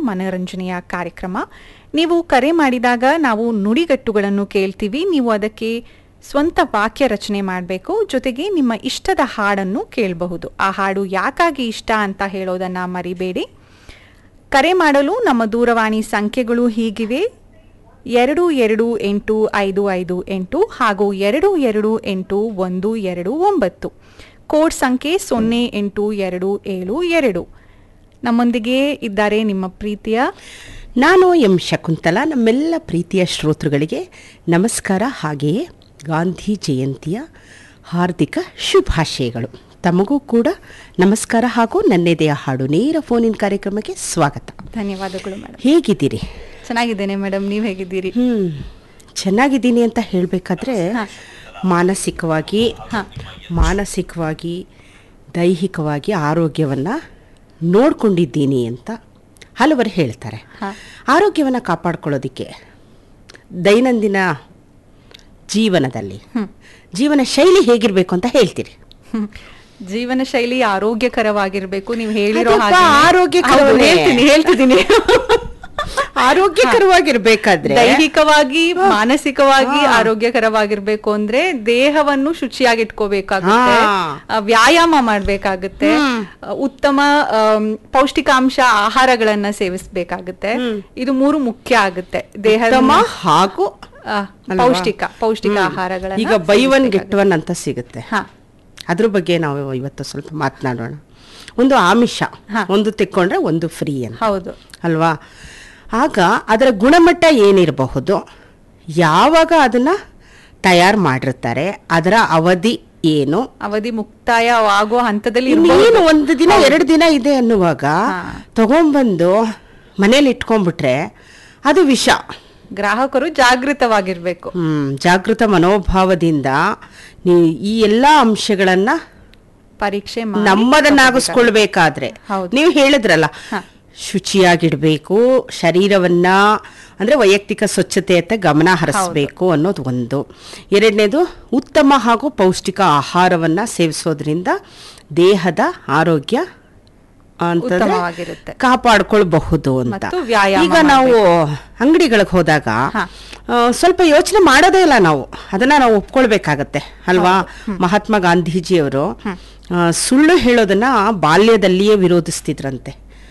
ಮನೋರಂಜನೆಯ ಕಾರ್ಯಕ್ರಮ ನೀವು ಕರೆ ಮಾಡಿದಾಗ ನಾವು ನುಡಿಗಟ್ಟುಗಳನ್ನು ಕೇಳ್ತೀವಿ ನೀವು ಅದಕ್ಕೆ ಸ್ವಂತ ವಾಕ್ಯ ರಚನೆ ಮಾಡಬೇಕು ಜೊತೆಗೆ ನಿಮ್ಮ ಇಷ್ಟದ ಹಾಡನ್ನು ಕೇಳಬಹುದು ಆ ಹಾಡು ಯಾಕಾಗಿ ಇಷ್ಟ ಅಂತ ಹೇಳೋದನ್ನ ಮರಿಬೇಡಿ ಕರೆ ಮಾಡಲು ನಮ್ಮ ದೂರವಾಣಿ ಸಂಖ್ಯೆಗಳು ಹೀಗಿವೆ ಎರಡು ಎರಡು ಎಂಟು ಐದು ಐದು ಎಂಟು ಹಾಗೂ ಎರಡು ಎರಡು ಎಂಟು ಒಂದು ಎರಡು ಒಂಬತ್ತು ಕೋಡ್ ಸಂಖ್ಯೆ ಸೊನ್ನೆ ಎಂಟು ಎರಡು ಏಳು ಎರಡು ನಮ್ಮೊಂದಿಗೆ ಇದ್ದಾರೆ ನಿಮ್ಮ ಪ್ರೀತಿಯ ನಾನು ಎಂ ಶಕುಂತಲ ನಮ್ಮೆಲ್ಲ ಪ್ರೀತಿಯ ಶ್ರೋತೃಗಳಿಗೆ ನಮಸ್ಕಾರ ಹಾಗೆಯೇ ಗಾಂಧಿ ಜಯಂತಿಯ ಹಾರ್ದಿಕ ಶುಭಾಶಯಗಳು ತಮಗೂ ಕೂಡ ನಮಸ್ಕಾರ ಹಾಗೂ ನನ್ನೆದೆಯ ಹಾಡು ನೇರ ಫೋನಿನ ಕಾರ್ಯಕ್ರಮಕ್ಕೆ ಸ್ವಾಗತ ಧನ್ಯವಾದಗಳು ಮೇಡಮ್ ಹೇಗಿದ್ದೀರಿ ಚೆನ್ನಾಗಿದ್ದೇನೆ ಮೇಡಮ್ ನೀವು ಹೇಗಿದ್ದೀರಿ ಹ್ಮ್ ಚೆನ್ನಾಗಿದ್ದೀನಿ ಅಂತ ಹೇಳಬೇಕಾದ್ರೆ ಮಾನಸಿಕವಾಗಿ ಮಾನಸಿಕವಾಗಿ ದೈಹಿಕವಾಗಿ ಆರೋಗ್ಯವನ್ನು ನೋಡ್ಕೊಂಡಿದ್ದೀನಿ ಅಂತ ಹಲವರು ಹೇಳ್ತಾರೆ ಹಾ. ಆರೋಗ್ಯವನ್ನು ಕಾಪಾಡ್ಕೊಳ್ಳೋದಕ್ಕೆ ದೈನಂದಿನ ಜೀವನದಲ್ಲಿ ಜೀವನ ಶೈಲಿ ಹೇಗಿರಬೇಕು ಅಂತ ಹೇಳ್ತೀರಿ ಹ್ಮ್. ಜೀವನ ಶೈಲಿ ಆರೋಗ್ಯಕರವಾಗಿರ್ಬೇಕು ನೀವು ಹೇಳಿರೋ ಅದಪ್ಪ, ಹಾಗೆ ಆರೋಗ್ಯಕರವೇ. ಹೌದು, ಹೇಳ್ತೀನಿ ಹೇಳ್ತಿದ್ದೀನಿ ಆರೋಗ್ಯಕರವಾಗಿರ್ಬೇಕಾದ್ರೆ ದೈಹಿಕವಾಗಿ ಮಾನಸಿಕವಾಗಿ ಆರೋಗ್ಯಕರವಾಗಿರ್ಬೇಕು ಅಂದ್ರೆ ದೇಹವನ್ನು ಶುಚಿಯಾಗಿಟ್ಕೋಬೇಕಾಗುತ್ತೆ ಹಾ. ಆ, ವ್ಯಾಯಾಮ ಮಾಡ್ಬೇಕಾಗುತ್ತೆ ಆ, ಉತ್ತಮ ಆಮ್, ಪೌಷ್ಟಿಕಾಂಶ ಆಹಾರಗಳನ್ನ ಸೇವಿಸಬೇಕಾಗುತ್ತೆ ಇದು ಮೂರು ಮುಖ್ಯ ಆಗುತ್ತೆ ದೇಹ ಉತ್ತಮ ಹಾಗೂ ಅಲ್ವಾ? ಪೌಷ್ಟಿಕ ಪೌಷ್ಟಿಕ ಹ್ಮ್. ಆಹಾರಗಳನ್ನ ಈಗ ಬೈ ಒನ್ ಸೇವಿಸ್ಬೇಕಾಗುತ್ತೆ. ಗೆಟ್ ಒನ್ ಅಂತ ಸಿಗುತ್ತೆ ಹಾ ಅದ್ರ ಬಗ್ಗೆ ನಾವು ಇವತ್ತು ಸ್ವಲ್ಪ ಮಾತನಾಡೋಣ ಒಂದು ಆಮಿಷ ಹಾ. ಒಂದು ತೆಕ್ಕೊಂಡ್ರೆ ಒಂದು ಫ್ರೀ ಅಂತ ಹೌದು ಅಲ್ವಾ ಆಗ ಅದರ ಗುಣಮಟ್ಟ ಏನಿರಬಹುದು ಯಾವಾಗ ಅದನ್ನ ತಯಾರು ಮಾಡಿರ್ತಾರೆ ಅದರ ಅವಧಿ ಏನು ಅವಧಿ ಮುಕ್ತಾಯ ಆಗೋ ಹಂತದಲ್ಲಿ ಇನ್ನೇನು ಇರ್ಬೋದು. ಒಂದು ದಿನ ಎರಡು ದಿನ ಇದೆ ಅನ್ನುವಾಗ ಹಾ. ತಗೊಂಡ್ಬಂದು ಮನೇಲಿ ಇಟ್ಕೊಂಡ್ಬಿಟ್ರೆ ಅದು ವಿಷ ಗ್ರಾಹಕರು ಜಾಗೃತವಾಗಿರ್ಬೇಕು ಹ್ಮ್ ಜಾಗೃತ ಮನೋಭಾವದಿಂದ ನೀವು ಈ ಎಲ್ಲಾ ಅಂಶಗಳನ್ನ ಪರೀಕ್ಷೆ ಮಾಡಿ ನಮ್ಮದನ್ನಾಗಿಸ್ಕೊಳ್ಬೇಕಾದ್ರೆ ಹೌದು. ನೀವು ಹೇಳಿದ್ರಲ್ಲ ಹಾ. ಶುಚಿಯಾಗಿಡ್ಬೇಕು ಶರೀರವನ್ನ ಅಂದ್ರೆ ವೈಯಕ್ತಿಕ ಸ್ವಚ್ಛತೆಯತ್ತ ಗಮನ ಹರಿಸಬೇಕು ಅನ್ನೋದು ಒಂದು ಎರಡನೇದು ಉತ್ತಮ ಹಾಗೂ ಪೌಷ್ಟಿಕ ಆಹಾರವನ್ನ ಸೇವಿಸೋದ್ರಿಂದ ದೇಹದ ಆರೋಗ್ಯ ಅಂತಂದ್ರೆ ಉತ್ತಮವಾಗಿರುತ್ತೆ. ಕಾಪಾಡ್ಕೊಳ್ಬಹುದು ಅಂತ ಮತ್ತು ವ್ಯಾಯಾಮ ಈಗ ನಾವು ಅಂಗಡಿಗಳಿಗೆ ಹೋದಾಗ ಹಾ. ಆ, ಸ್ವಲ್ಪ ಯೋಚನೆ ಮಾಡೋದೇ ಇಲ್ಲ ನಾವು ಅದನ್ನ ನಾವು ಒಪ್ಕೊಳ್ಬೇಕಾಗತ್ತೆ ಅಲ್ವಾ ಮಹಾತ್ಮ ಗಾಂಧೀಜಿಯವರು ಆ, ಸುಳ್ಳು ಹೇಳೋದನ್ನ ಬಾಲ್ಯದಲ್ಲಿಯೇ ವಿರೋಧಿಸ್ತಿದ್ರಂತೆ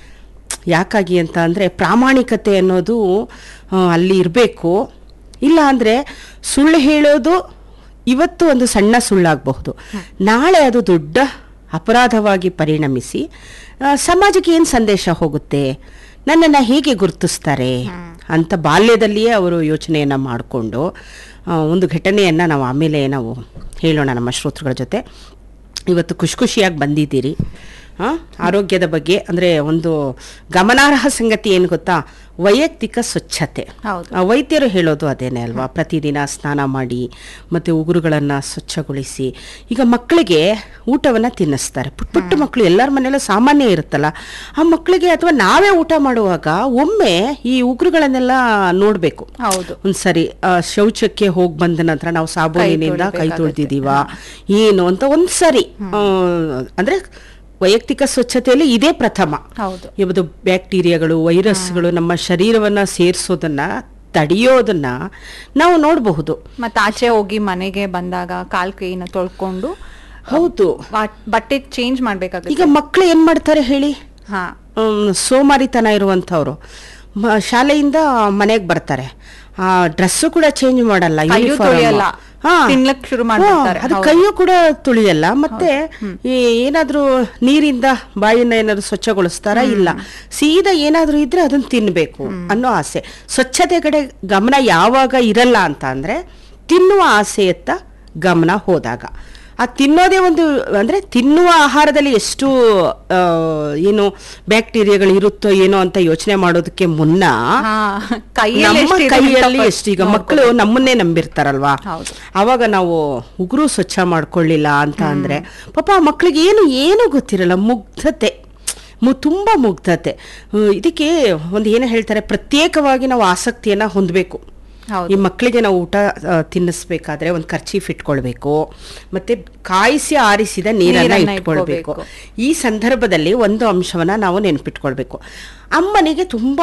ಯಾಕಾಗಿ ಅಂತ ಅಂದ್ರೆ ಪ್ರಾಮಾಣಿಕತೆ ಅನ್ನೋದು ಆ, ಅಲ್ಲಿ ಇರಬೇಕು ಇಲ್ಲ ಅಂದ್ರೆ ಸುಳ್ಳು ಹೇಳೋದು ಇವತ್ತು ಒಂದು ಸಣ್ಣ ಸುಳ್ಳಾಗಬಹುದು ನಾಳೆ ಅದು ದೊಡ್ಡ ಅಪರಾಧವಾಗಿ ಪರಿಣಮಿಸಿ ಆ, ಸಮಾಜಕ್ಕೆ ಏನು ಸಂದೇಶ ಹೋಗುತ್ತೆ ನನ್ನನ್ನು ಹೇಗೆ ಗುರುತಿಸ್ತಾರೆ ಅಂತ ಬಾಲ್ಯದಲ್ಲಿಯೇ ಅವರು ಯೋಚನೆಯನ್ನು ಮಾಡಿಕೊಂಡು ಒಂದು ಘಟನೆಯನ್ನು ನಾವು ಆಮೇಲೆ ನಾವು ಹೇಳೋಣ ನಮ್ಮ ಶ್ರೋತೃಗಳ ಜೊತೆ ಇವತ್ತು ಖುಷಿ ಖುಷಿಯಾಗಿ ಬಂದಿದ್ದೀರಿ ಆ, ಆರೋಗ್ಯದ ಬಗ್ಗೆ ಅಂದರೆ ಒಂದು ಗಮನಾರ್ಹ ಸಂಗತಿ ಏನು ಗೊತ್ತಾ ವೈಯಕ್ತಿಕ ಸ್ವಚ್ಛತೆ ಹೌದು. ಆ, ವೈದ್ಯರು ಹೇಳೋದು ಅದೇನೆ ಅಲ್ವಾ ಪ್ರತಿದಿನ ಸ್ನಾನ ಮಾಡಿ ಮತ್ತು ಉಗುರುಗಳನ್ನು ಸ್ವಚ್ಛಗೊಳಿಸಿ ಈಗ ಮಕ್ಕಳಿಗೆ ಊಟವನ್ನು ತಿನ್ನಿಸ್ತಾರೆ ಪುಟ್ಟ ಪುಟ್ಟ ಮಕ್ಕಳು ಎಲ್ಲರ ಮನೆಯಲ್ಲೂ ಸಾಮಾನ್ಯ ಇರುತ್ತಲ್ಲ ಆ ಮಕ್ಕಳಿಗೆ ಅಥವಾ ನಾವೇ ಊಟ ಮಾಡುವಾಗ ಒಮ್ಮೆ ಈ ಉಗುರುಗಳನ್ನೆಲ್ಲ ನೋಡಬೇಕು ಹೌದು ಒಂದ್ಸರಿ ಆ, ಶೌಚಕ್ಕೆ ಹೋಗಿ ಬಂದ ನಂತರ ನಾವು ಸಾಬೂನಿನಿಂದ ಕೈ ತೊಳಿಬೇಕಾಗತ್ತೆ. ತೊಳ್ದಿದೀವ ಏನು ಅಂತ ಒಂದ್ಸರಿ ಆ, ಅಂದ್ರೆ ವೈಯಕ್ತಿಕ ಸ್ವಚ್ಛತೆಯಲ್ಲಿ ಇದೇ ಪ್ರಥಮ ಹೌದು ಯಾವುದು ಬ್ಯಾಕ್ಟೀರಿಯಾಗಳು ವೈರಸ್ಗಳು ನಮ್ಮ ಶರೀರವನ್ನ ಸೇರಿಸೋದನ್ನ ತಡೆಯೋದನ್ನ ನಾವು ನೋಡಬಹುದು ಮತ್ತೆ ಆಚೆ ಹೋಗಿ ಮನೆಗೆ ಬಂದಾಗ ಕಾಲ್ ಕೈನ ತೊಳ್ಕೊಂಡು ಹೌದು ವಾ- ಬಟ್ಟೆ ಚೇಂಜ್ ಮಾಡ್ಬೇಕಾಗುತ್ತೆ ಈಗ ಮಕ್ಕಳು ಏನ್ ಮಾಡ್ತಾರೆ ಹೇಳಿ ಹಾ ಹ್ಮ್, ಸೋಮಾರಿತನ ಇರುವಂಥವ್ರು ಮ- ಶಾಲೆಯಿಂದ ಮನೆಗೆ ಬರ್ತಾರೆ ಆ ಡ್ರೆಸ್ಸು ಕೂಡ ಚೇಂಜ್ ಮಾಡಲ್ಲ ಕೈಯೂ uniform. ತೊಳೆಯಲ್ಲ. ಹಾ. ತಿನ್ಲಕ್ ಶುರು ಮಾಡ್ಬಿಡ್ತಾರೆ. ಹಾ, ಅದು ಹೌದು. ಕೈಯೂ ಕೂಡ ತುಳಿಯಲ್ಲ ಮತ್ತೆ ಈ ಏನಾದ್ರೂ ನೀರಿಂದ ಬಾಯಿನ ಏನಾದ್ರು ಸ್ವಚ್ಛಗೊಳಿಸ್ತಾರ ಇಲ್ಲ ಸೀದಾ ಏನಾದ್ರೂ ಇದ್ರೆ ಅದನ್ನ ತಿನ್ಬೇಕು ಅನ್ನೋ ಆಸೆ ಸ್ವಚ್ಛತೆ ಕಡೆ ಗಮನ ಯಾವಾಗ ಇರಲ್ಲ ಅಂತ ಅಂದ್ರೆ ತಿನ್ನುವ ಆಸೆಯತ್ತ ಗಮನ ಹೋದಾಗ ಆ ತಿನ್ನೋದೇ ಒಂದು ಅಂದ್ರೆ ತಿನ್ನುವ ಆಹಾರದಲ್ಲಿ ಎಷ್ಟು ಆ, ಏನು ಬ್ಯಾಕ್ಟೀರಿಯಾಗಳು ಇರುತ್ತೋ ಏನೋ ಅಂತ ಯೋಚನೆ ಮಾಡೋದಕ್ಕೆ ಮುನ್ನ ಹಾ ಕೈಯಲ್ಲಿ ನಮ್ಮ ಎಷ್ಟಿದೆ ಕೈಯಲ್ಲಿ ಅಂತ ಎಷ್ಟು ಈಗ ಮಕ್ಕಳು ನಮ್ಮನ್ನೇ ನಂಬಿರ್ತಾರಲ್ವಾ ಹೌದು. ಅವಾಗ ನಾವು ಉಗುರು ಸ್ವಚ್ಛ ಮಾಡ್ಕೊಳ್ಳಿಲ್ಲ ಅಂತ ಅಂದ್ರೆ ಪಾಪ ಆ ಮಕ್ಕಳಿಗೆ ಏನು ಏನು ಗೊತ್ತಿರಲ್ಲ ಮುಗ್ಧತೆ ಮು ತುಂಬಾ ಮುಗ್ಧತೆ ಹ್ಮ್, ಇದಕ್ಕೆ ಒಂದು ಏನು ಹೇಳ್ತಾರೆ ಪ್ರತ್ಯೇಕವಾಗಿ ನಾವು ಆಸಕ್ತಿಯನ್ನ ಹೊಂದಬೇಕು ಹೌದು. ಈ ಮಕ್ಕಳಿಗೆ ನಾವು ಊಟ ಆ, ತಿನ್ನಿಸ್ಬೇಕಾದ್ರೆ ಒಂದು ಖರ್ಚೀಫ್ ಇಟ್ಕೊಳ್ಬೇಕು ಮತ್ತೆ ಕಾಯಿಸಿ ಆರಿಸಿದ ನೀರನ್ನ ನೀರನ್ನ ಇಟ್ಕೊಳ್ಬೇಕು ಇಟ್ಕೋಬೇಕು. ಈ ಸಂದರ್ಭದಲ್ಲಿ ಒಂದು ಅಂಶವನ್ನ ನಾವು ನೆನ್ಪಿಟ್ಕೊಳ್ಬೇಕು ಅಮ್ಮನಿಗೆ ತುಂಬಾ